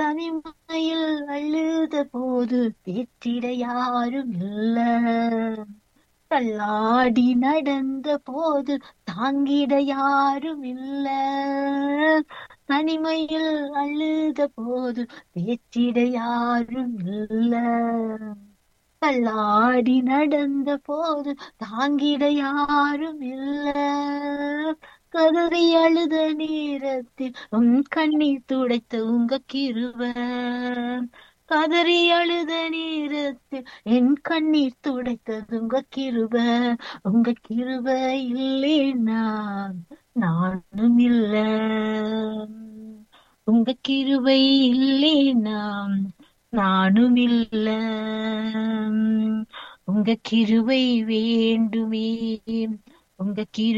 தனிமையில் அழுத போது தேற்றிட யாரும் இல்ல தள்ளாடி நடந்த போது தாங்கிட யாரும் இல்ல தனிமையில் அழுத போது தேற்றிட யாரும் இல்ல தள்ளாடி நடந்த போது தாங்கிட யாரும் இல்ல கதறி அழுத நேரத்தில் உன் கண்ணீர் துடைத்த உங்க கிருவ கதறி அழுத நேரத்தில் என் கண்ணீர் துடைத்தது உங்க கிருப உங்க கிருப இல்லைனா நானும் இல்ல உங்க கிருபை இல்லைனா நானும் இல்ல உங்க கிருபை வேண்டுமே உங்க கிரு